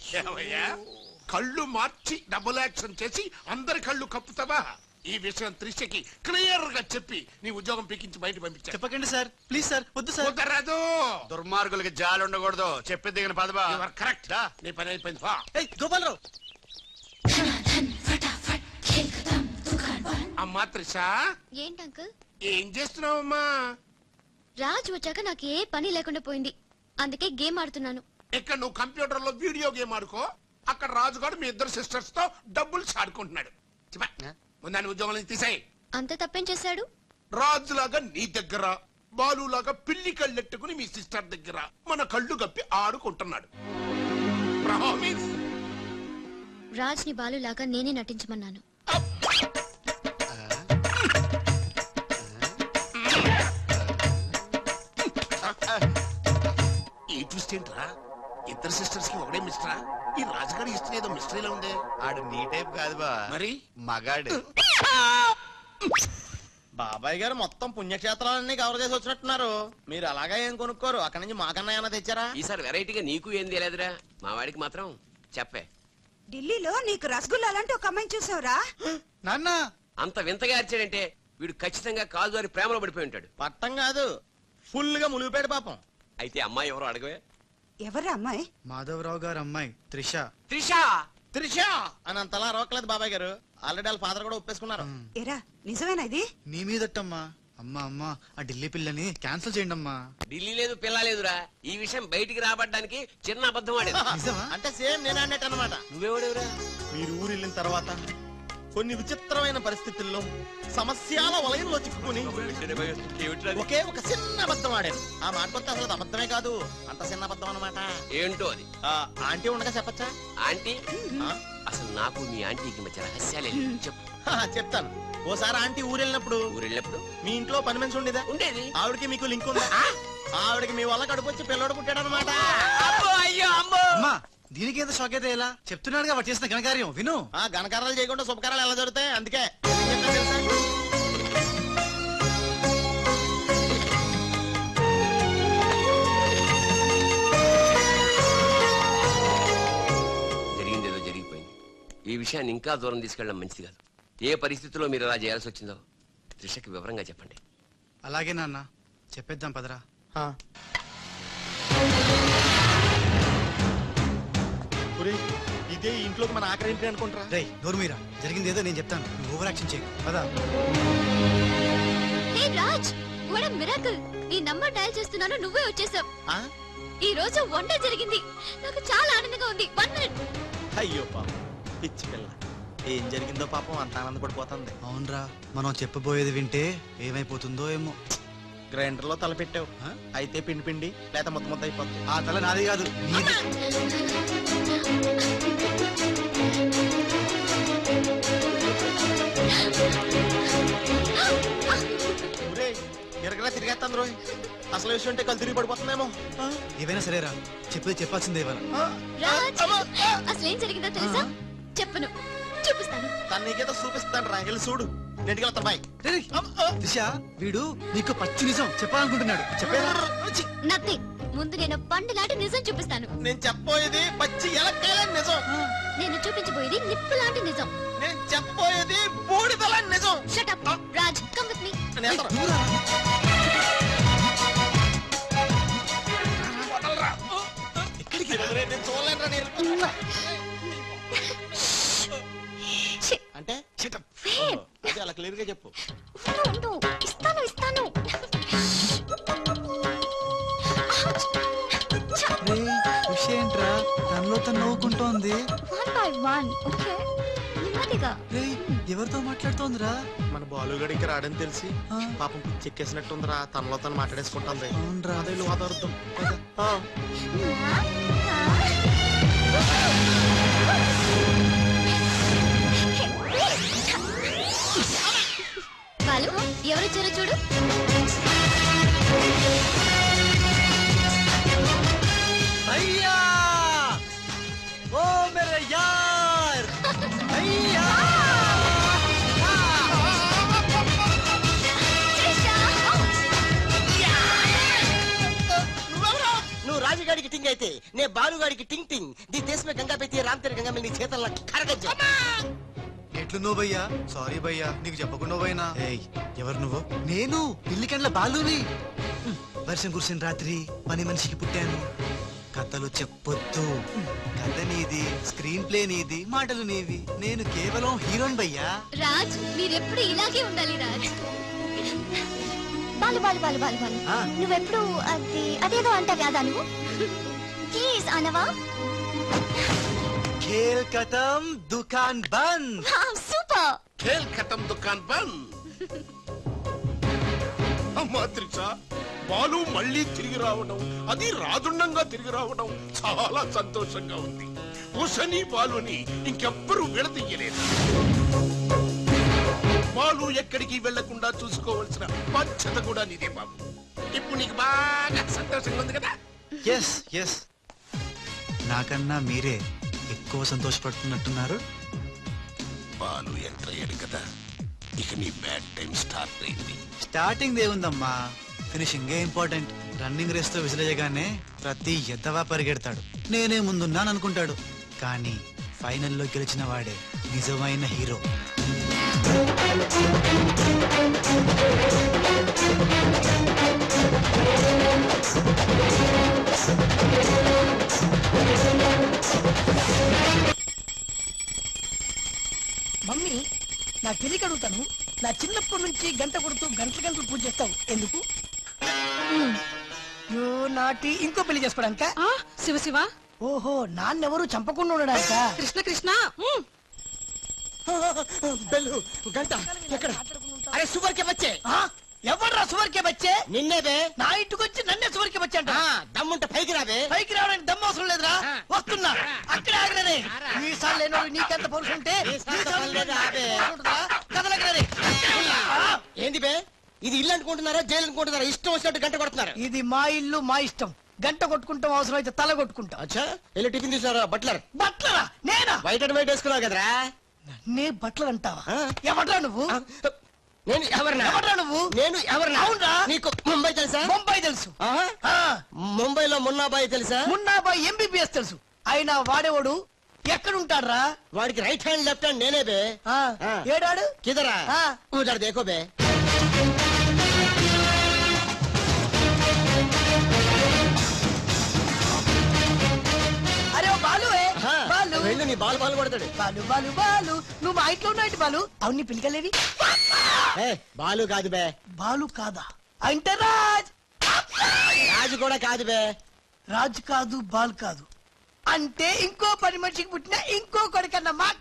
ఏమయ్యా కళ్ళు మార్చి double action చేసి అందరి కళ్ళు కప్పుతావా ఈ విషయం త్రిషకి క్లియర్ గా చెప్పి నీ ఉద్యోగం పీకించి బయట పంపించా చెప్పకండి సార్ ప్లీజ్ సార్ వద్దు సార్ కుదరదు దుర్మార్గులకి జాలి ఉండకూడదు చెప్పి దిగిన పదబా కరెక్ట్ నీ పని అయిపోయింది వా. ఏయ్ గోపాలరావు అమ్మా త్రిష ఏంటి అంకుల్ ఏం చేస్తున్నావమ్మా రాజ్ వచ్చాక నాకు ఏ పని లేకుండా పోయింది అందుకే గేమ్ ఆడుతున్నాను ఇక్కడ నువ్వు కంప్యూటర్ లో వీడియో గేమ్ ఆడుకో అక్కడ రాజుగాడు మీ ఇద్దరు సిస్టర్స్ తో డబ్బులు ఆడుకుంటున్నాడు చెప్పా ముందాని ఉద్యోగం నుంచి తీసాయి అంత తప్పేం చేశాడు రాజులాగా నీ దగ్గర బాలులాగా పిల్లి కళ్ళెట్టుకుని మీ సిస్టర్ దగ్గర మన కళ్ళు గప్పి ఆడుకుంటున్నాడు ప్రామిస్ రాజ్ ని బాలులాగా నేనే నటించమన్నాను ఈ ట్విస్ట్ ఏంట్రా ఇద్దరు సిస్టర్స్ కి ఒకటే మిస్టరా ఈ రాజుగారి హిస్టరీ ఏదో మిస్టరీలో ఉందే ఆడు నీ టైప్ కాదు బా మరి మగాడు బాబాయ్ గారు మొత్తం పుణ్యక్షేత్రాలన్నీ కవర్ చేసి వచ్చినట్టున్నారు మీరు అలాగా ఏం కొనుక్కోరు అక్కడి నుంచి మాకన్నా ఏమైనా తెచ్చారా ఈసారి వెరైటీగా నీకు ఏం తెలియదురా మా వాడికి మాత్రం చెప్పే ఢిల్లీలో నీకు రసగుల్లా లాంటి ఒక అమ్మాయిని చూసావురా నాన్న అంత వింతగా అరిచాడంటే వీడు ఖచ్చితంగా కాలు దారి ప్రేమలో పడిపోయి ఉంటాడు పట్టం కాదు ఫుల్ గా మునిగిపోయాడు పాపం అయితే అమ్మాయి ఎవరో అడగవే ఎవరా అమ్మాయి మాధవరావు గారు అమ్మాయి త్రిష త్రిష త్రిష అని అంతలా రోకలేదు బాబాయ్ గారు ఆల్రెడీ వాళ్ళ ఫాదర్ కూడా ఒప్పేసుకున్నారు ఎరా నిజమేనా ఇది నీ మీదట్టమ్మా అమ్మా అమ్మా ఆ ఢిల్లీ పిల్లని క్యాన్సిల్ చేయండి అమ్మా ఢిల్లీ లేదు పిల్ల లేదురా ఈ విషయం బయటికి రాబడ్డానికి చిన్న అబద్ధం ఆడేది నిజమా అంటే సేమ్ నేను అన్నట్టు అనమాట నువ్వెవడెవరా మీరు ఊరు వెళ్ళిన తర్వాత కొన్ని విచిత్రమైన పరిస్థితుల్లో సమస్యల వలయంలో చిక్కుకుని ఒకే ఒక చిన్న అబద్ధం ఆడాను ఆ మాట కొత్త అసలు అది అబద్ధమే కాదు అంత చిన్న అబద్ధం అనమాట ఏంటో అది ఆంటీ ఉండగా చెప్పచ్చా ఆంటీ అసలు నాకు మీ ఆంటీకి మధ్య రహస్యాలే చెప్పు చెప్తాను ఓసారి ఆంటీ ఊరు వెళ్ళినప్పుడు ఊరు వెళ్ళినప్పుడు మీ ఇంట్లో పని మనిషి ఉండేదా ఉండేది ఆవిడకి మీకు లింక్ ఉందా ఆవిడకి మీ వల్ల కడుపు వచ్చి పిల్లడు పుట్టాడు అనమాట అమ్మో అయ్యో అమ్మో అమ్మా దీనికి ఏదో షాక్ అయితే ఎలా చెప్తున్నాడుగా వాడు చేసిన ఘనకార్యం విను ఆ ఘనకారాలు చేయకుండా శుభకారాలు ఎలా జరుగుతాయి అందుకే ఏం చెప్పాను తెలుసా? జరిగిందేదో జరిగిపోయింది ఈ విషయాన్ని ఇంకా దూరం తీసుకెళ్ళడం మంచిది కాదు ఏ పరిస్థితిలో మీరు అలా చేయాల్సి వచ్చిందో త్రిషకి వివరంగా చెప్పండి అలాగే నాన్న చెప్పేద్దాం పదరా ఆ. ఒరేయ్, ఇదే ఈ ఇంట్లోకి మన ఆఖరి ఇంటి అనుకుంటారా రేయ్ నోరు మీరా జరిగింది ఏదో నేను చెప్తాను నువ్వు ఓవర్ యాక్షన్ చేయకు పదా హే రాజ్ వాట్ మిరాకిల్ నీ నంబర్ డయల్ చేస్తున్నాను నువ్వే వచ్చేసావు ఆ? ఈ రోజు వండర్ జరిగింది నాకు చాలా ఆనందంగా ఉంది వన్ మినిట్ అయ్యో పాపం పిచ్చి పిల్ల ఏం జరిగిందో పాపం అంత ఆనందపడిపోతుంది అవునరా మనం చెప్పబోయేది వింటే ఏమైపోతుందో ఏమో గ్రైండర్ లో తల పెట్టావు అయితే పిండి పిండి లేక ముద్ద ముద్ద అయిపోతుంది ఆ తల నాది కాదు నీది ఒరేయ్, ఎరగరా తిరిగేస్తాను రోయ్ అసలు విషయం ఉంటే కళ్ళు తిరిగి పడిపోతుందేమో ఆ? ఏవైనా సరేరా చెప్పేది చెప్పాల్సిందే ఇవాళ ఆ? రాజ్ అమ్మా! అసలు ఏం జరిగిందో తెలుసా చెప్పను చూపిస్తాను తను నీకేదో చూపిస్తాను రా వెళ్ళి చూడు నెట్టుకు వెళ్తా బాయ్ రేయ్, దిశ వీడు నీకు పచ్చి నిజం చెప్పాలనుకుంటున్నాడు చెప్పేదా నథింగ్ ముందు నేను పండు లాంటి నిజం చూపిస్తాను నేను చెప్పబోయేది పచ్చి ఎలక్కాయ నిజం నేను చూపించబోయేది నిప్పు లాంటి నిజం నేను చెప్పబోయేది బూడిదల నిజం shut up Raj come with me నేను వెళ్తాను. ఎక్కడికి ఒరేయ్, నేను చూడలేనురా, నేను వెళ్ళిపోతున్నా. అంటే వేర్ అదే అలా క్లియర్ గా చెప్పు ఉండు ఉండు ఇస్తాను ఇస్తాను రేయ్, విషయం ఏంట్రా తనలో తను నవ్వుకుంటోంది వన్ బై వన్ ఓకే నెమ్మదిగా రేయ్ ఎవరితో మాట్లాడుతోందిరా మన బాలుగడి ఇంకా రాడని తెలిసి ఆ. పాపం చెక్కేసినట్టుందిరా తనలో తను మాట్లాడేసుకుంటుంది అవునరా అదే ఇల్లు వాతావరణం ఆ. బాలు ఎవరొచ్చారో చూడు అయ్యా ఓ మేరే యార్ అయ్యా నువ్వెవరు? నువ్వు రాజుగాడికి టింగ్ అయితే నే బాలుగాడికి టింగ్ టింగ్ ది దేశ మే గంగా పెట్టి రామ్ తెర గంగా నీ చేతల్లో కరగజ్జ ఎట్లు నువ్వు భయ్యా సారీ భయ్యా నీకు చెప్పకుండా పోయినా ఏయ్ ఎవరు నువ్వు నేను పిల్లికండ్ల బాలుని హ్మ్, వర్షం కురిసిన రాత్రి పని మనిషికి పుట్టాను కథలు చెప్పొద్దు కథ నీది స్క్రీన్ ప్లే నీది మాటలు నీవి నేను కేవలం హీరోన్ భయ్యా రాజ్ మీరెప్పుడు ఇలాగే ఉండాలి రాజ్ బాలు బాలు బాలు బాలు బాలు ఆ. నువ్వెప్పుడు అది అదేదో అంటావు కదా నువ్వు ప్లీజ్ అనవా ఖేల్ కథం దుకాన్ బంద్ సూపర్ ఖేల్ ఖతం దుకాన్ బంద్ అమ్మా త్రిష బాలు మళ్ళీ తిరిగి రావడం అది రాజుండంగా తిరిగి రావడం చాలా సంతోషంగా ఉంది ఉషని బాలుని ఇంకెవ్వరూ విడదీయలేదు బాలు ఎక్కడికి వెళ్లకుండా చూసుకోవలసిన బాధ్యత కూడా నీదే బాబు ఇప్పుడు నీకు బాగా సంతోషంగా ఉంది కదా ఎస్ ఎస్ నాకన్నా మీరే ఎక్కువ సంతోషపడుతున్నట్టున్నారు బాలు ఎంటర్ అయ్యాడు కదా ఇక నీ బ్యాడ్ టైం స్టార్ట్ అయింది స్టార్టింగ్ ఏముందమ్మా ఫినిషింగ్ ఇంపార్టెంట్ రన్నింగ్ రేస్ తో విసిరేయగానే ప్రతి ఎద్దవా పరిగెడతాడు నేనే ముందున్నాను అనుకుంటాడు కానీ ఫైనల్లో గెలిచిన వాడే నిజమైన హీరో మమ్మీ నా తెలియక అడుగుతాను నా చిన్నప్పటి నుంచి గంట కొడుతూ గంటల గంటలు పూజ చేస్తావు ఎందుకు యో నాటి ఇంకో పెళ్లి చేసుకోవడానిక ఆ శివ శివ ఓహో నాన్నెవరు చంపకుండా ఉండడానిక కృష్ణ కృష్ణ ఉమ్. బెల్లు గంట ఎక్కడ అరే సూపర్ కే బచ్చే ఎవడ్రా సువర్కే బచ్చే నిన్నే బే నా ఇంటికి వచ్చి నన్నే సువర్కే బచ్చే అంట ఆ, దమ్ముంటే పైకి రాబే పైకి రావడానికి దమ్ము అవసరం లేదురా వస్తున్నా అక్కడే ఆగలేదే ఈ సార్లు లేనో నీకెంత పరుసు ఉంటే మీసాలు పర్లేదు, ఆపే. కదలగలరే ఏంది బే ఇది ఇల్లు అనుకుంటున్నారా జైలు అనుకుంటున్నారా ఇష్టం వచ్చినట్టు గంట కొడుతున్నారు ఇది మా ఇల్లు మా ఇష్టం గంట కొట్టుకుంటాం అవసరం అయితే తల కొట్టుకుంటాం అచ్చా వెళ్ళి టిఫిన్ తీసుకురా బట్లర్ బట్లరా నేనా వైట్ అండ్ వైట్ వేసుకున్నావు కదరా నే బట్టలు అంటావా ఆ. ఎవడ్రా నువ్వు ఆ, నేను ఎవరినా ఎవడ్రా నువ్వు నేను ఎవరినా అవునురా. నీకు ముంబై తెలుసా బొంబాయి తెలుసు ఆహా. ఆ, ముంబైలో మున్నాబాయి తెలుసా మున్నాబాయి ఎంబీబీఎస్ తెలుసు అయినా వాడేవాడు ఎక్కడుంటాడ్రా వాడికి రైట్ హ్యాండ్ లెఫ్ట్ హ్యాండ్ నేనే బే ఆ, ఆ. ఏడాడు కిదరా ఆ. ఉదర్ దేకో బే అరే ఓ బాలువే ఆహా. బాలు వెళ్ళు నీ బాల్ బాల్ కొడతాడు బాలు బాలు బాలు నువ్వు మా ఇంట్లో ఉన్నావు బాలు అవును నీ పిలికలేవి ఏ బాలు కాదు బే బాలు కాదా అంటే రాజ్ రాజు కూడా కాదు బే రాజు కాదు బాల్ కాదు అంటే ఇంకో పని మనిషికి పుట్టిన ఇంకో కొడుకన్న మాట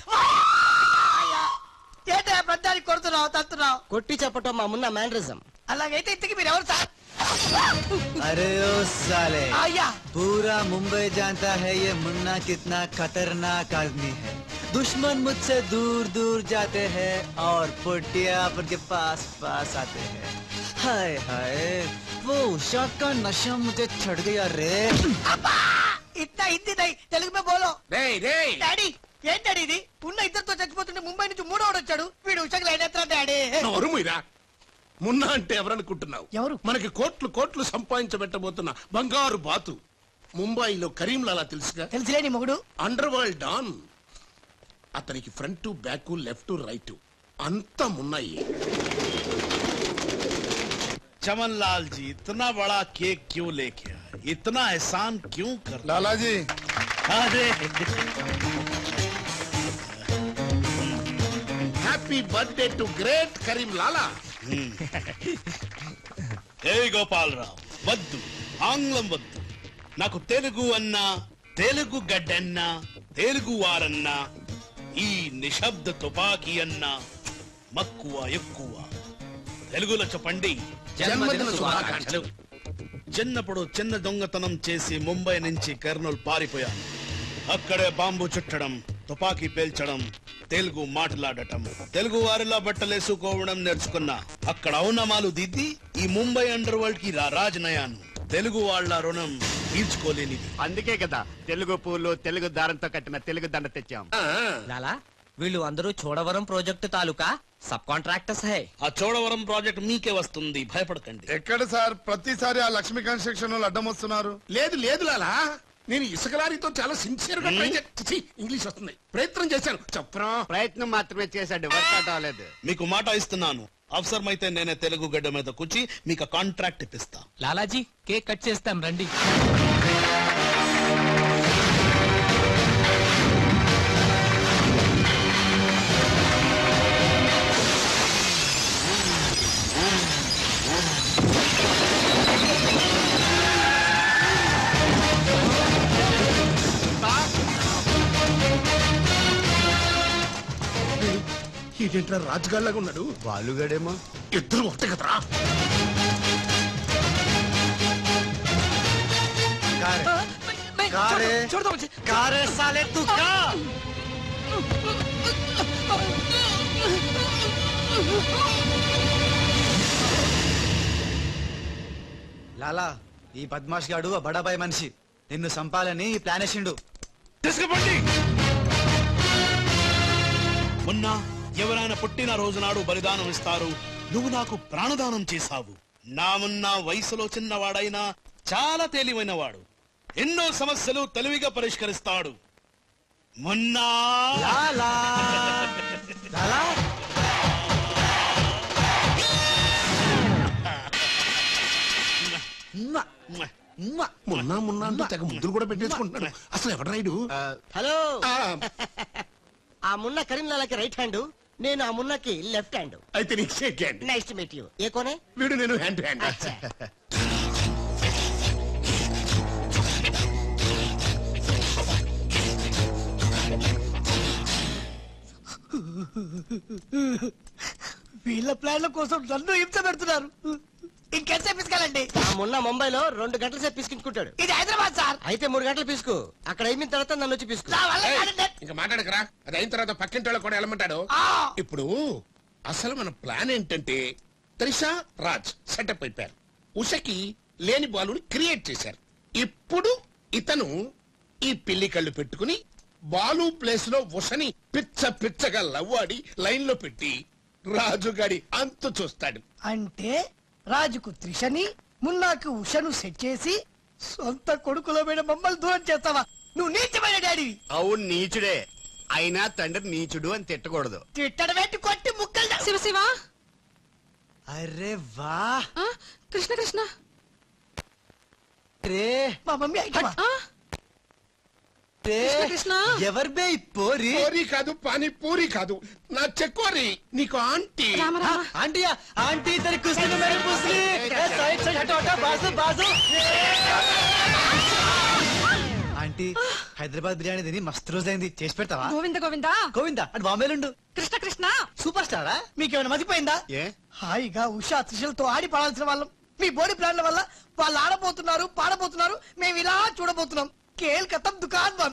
ఏటా పెద్దానికి కొడుతున్నావు తత్తున్నావు కొట్టి చెప్పటం మా మున్న మేనరిజం అలాగైతే ఇంతకి మీరు ఎవరు సార్ अरे ओ साले అయ్యా पूरा मुंबई जानता है ये मुन्ना कितना खतरनाक आदमी है दुश्मन मुझसे दूर दूर जाते हैं और पुटिया के पास पास आते हैं हाय हाय वो उषा का नशा मुझे चढ़ गया रे ఇట్లా హిందీ నై తెలుగు మే బోలో రేయ్ రేయ్ డాడీ ఏంటి డాడీ ఇది ఉన్న ఇద్దరితో చచ్చిపోతుంటే ముంబై నుంచి మూడోడు వచ్చాడు వీడు ఉషకు లైన్ ఎత్తా డాడీ నోరుముయిరా మున్నా అంటే ఎవరనుకుంటున్నావు ఎవరు? మనకి కోట్లు కోట్లు సంపాదించబెట్టబోతున్న బంగారు బాతు ముంబైలో కరీంలాలా తెలుసుగా తెలుసులే నీ మొగుడు అండర్ వరల్డ్ డాన్ అతనికి ఫ్రంట్ బ్యాక్ లెఫ్ట్ రైట్ అంతా మున్నాయి चमन लाल जी इतना बड़ा केक क्यों लेके आए इतना एहसान क्यों कर లాలాజీ अरे happy birthday to great Karim Lala ఏ గోపాలరావు వద్దు ఆంగ్లం వద్దు నాకు తెలుగు అన్నా తెలుగు గడ్డన్నా తెలుగు వారన్నా ఈ నిశ్శబ్ద తుపాకీ అన్నా మక్కువ ఎక్కువ తెలుగులో చెప్పండి జన్మదిన శుభాకాంక్షలు చిన్నప్పుడు చిన్న దొంగతనం చేసి ముంబై నుంచి కర్నూలు పారిపోయాను అక్కడే బాంబు చుట్టడం తుపాకీ పేల్చడం తెలుగు మాట్లాడటం తెలుగు వారిలా బట్టలేసుకోవడం నేర్చుకున్నా అక్కడ అవునమాలు దిద్ది ఈ ముంబై అండర్ వరల్డ్ కి రా రాజనయాను తెలుగు వాళ్ళ రుణం తీర్చుకోలేనిది అందుకే కదా తెలుగు పూలు తెలుగు దారంతో కట్టిన తెలుగు దండ తెచ్చాం లాలా వీళ్ళు అందరూ చోడవరం ప్రాజెక్టు తాలూకా సబ్ కాంట్రాక్టర్స్ హై ఆ చోడవరం ప్రాజెక్ట్ మీకే వస్తుంది భయపడకండి ఎక్కడ సార్ ప్రతిసారి ఆ లక్ష్మీ కన్స్ట్రక్షన్ వాళ్ళు అడ్డం వస్తున్నారు లేదు లేదు లాలా నేను ఇసుక లారీతో చాలా సిన్సియర్ గా ట్రై చేసి ఇంగ్లీష్ వస్తుంది ప్రయత్నం చేశాను చెప్పరా ప్రయత్నం మాత్రమే చేశాడు వర్కౌట్ అవ్వలేదు మీకు మాట ఇస్తున్నాను అవసరమైతే నేనే తెలుగు గడ్డ మీద కూర్చి మీకు కాంట్రాక్ట్ ఇప్పిస్తా లాలాజీ కేక్ కట్ చేస్తాం రండి ఇదేంట్రా రాజుగాళ్ళగా ఉన్నాడు బాలుగాడేమో ఇద్దరు ఒకటే కదరా కారే కారే కారే సాలే తు కా లాలా ఈ బద్మాష్ గాడు ఆ బడాబాయ్ మనిషి నిన్ను సంపాలని ఈ ప్లాన్ వేసిండు తీసుకుపండి మొన్న ఎవరైనా పుట్టిన రోజు నాడు బలిదానం ఇస్తారు నువ్వు నాకు ప్రాణదానం చేశావు నా మున్న వయసులో చిన్నవాడైనా చాలా తేలివైన వాడు ఎన్నో సమస్యలు తెలివిగా పరిష్కరిస్తాడు మొన్నా లాలా లాలా ఉమ్మా, ఉమ్మా. మొన్న మొన్న అంటూ తెగ ముద్దులు కూడా పెట్టేసుకుంటున్నాడు అసలు ఎవడు రైడు హలో ఆ, ఆ మున్న కరీంలాలకి రైట్ హ్యాండ్ నేను ఆ మున్నకి లెఫ్ట్ హ్యాండ్ అయితే నీకు shake hand nice to meet you ఏ కోనే వీడు నేను హ్యాండ్ టు హ్యాండ్ అచ్చా. వీళ్ళ ప్లాన్ల కోసం నన్ను హింస పెడుతున్నారు ఇంకెంతసేపు పిసుకాలండి ఆ మున్న ముంబైలో రెండు గంటల సేపు పిసుకుంటాడు ఇది హైదరాబాద్ సార్ అయితే మూడు గంటలు పిసుకు అక్కడ అయిన తర్వాత నన్ను వచ్చి పిసుకు నా వల్ల కాదండి. ఇంకా మాట్లాడకరా అది అయిన తర్వాత పక్కింటి వాళ్ళు కూడా వెళ్ళమంటాడు ఆ! ఇప్పుడు అసలు మన ప్లాన్ ఏంటంటే త్రిషా రాజ్ సెటప్ అయిపోయారు ఉషకి లేని బాలుని క్రియేట్ చేశారు ఇప్పుడు ఇతను ఈ పిల్లి కళ్ళు పెట్టుకుని బాలు ప్లేస్ లో ఉషని పిచ్చ పిచ్చగా లవ్వాడి లైన్ లో పెట్టి రాజుగాడి అంతు చూస్తాడు అంటే రాజుకు త్రిషని మున్నాకు ఉషను సెట్ చేసి సొంత కొడుకులో మీద మమ్మల్ని దూరం చేస్తావా నువ్వు నీచమైన డాడీవి అవును నీచుడే అయినా తండ్రి నీచుడు అని తిట్టకూడదు తిట్టడం ఏంటి కొట్టి ముక్కలు శివ శివ అరే వా ఆ, కృష్ణ కృష్ణ రే మా మమ్మీ ఐటమా ఆ, రే కృష్ణ, కృష్ణ. ఎవరు బే ఈ పోరి పూరి కాదు పానీ పూరి కాదు నా చెక్కోరి నీకు aunty Rama Rama aunty aunty तेरी कुश्ती में मेरी पुसली ए साइड से हटो हटो बाजू बाजू ఆంటీ హైదరాబాద్ బిర్యానీ తిని మస్తు రోజైంది చేసి పెడతావా గోవింద గోవిందా గోవిందా అటు బాంబేలుండు కృష్ణ కృష్ణ సూపర్ స్టారా మీకేమైనా మతిపోయిందా ఏ హాయిగా ఉషా త్రిషలతో ఆడి పాడాల్సిన వాళ్ళం మీ బోడి ప్లాన్ల వల్ల వాళ్ళు ఆడబోతున్నారు పాడబోతున్నారు మేము ఇలా చూడబోతున్నాం కేల్ కథం దుకాన్ బంద్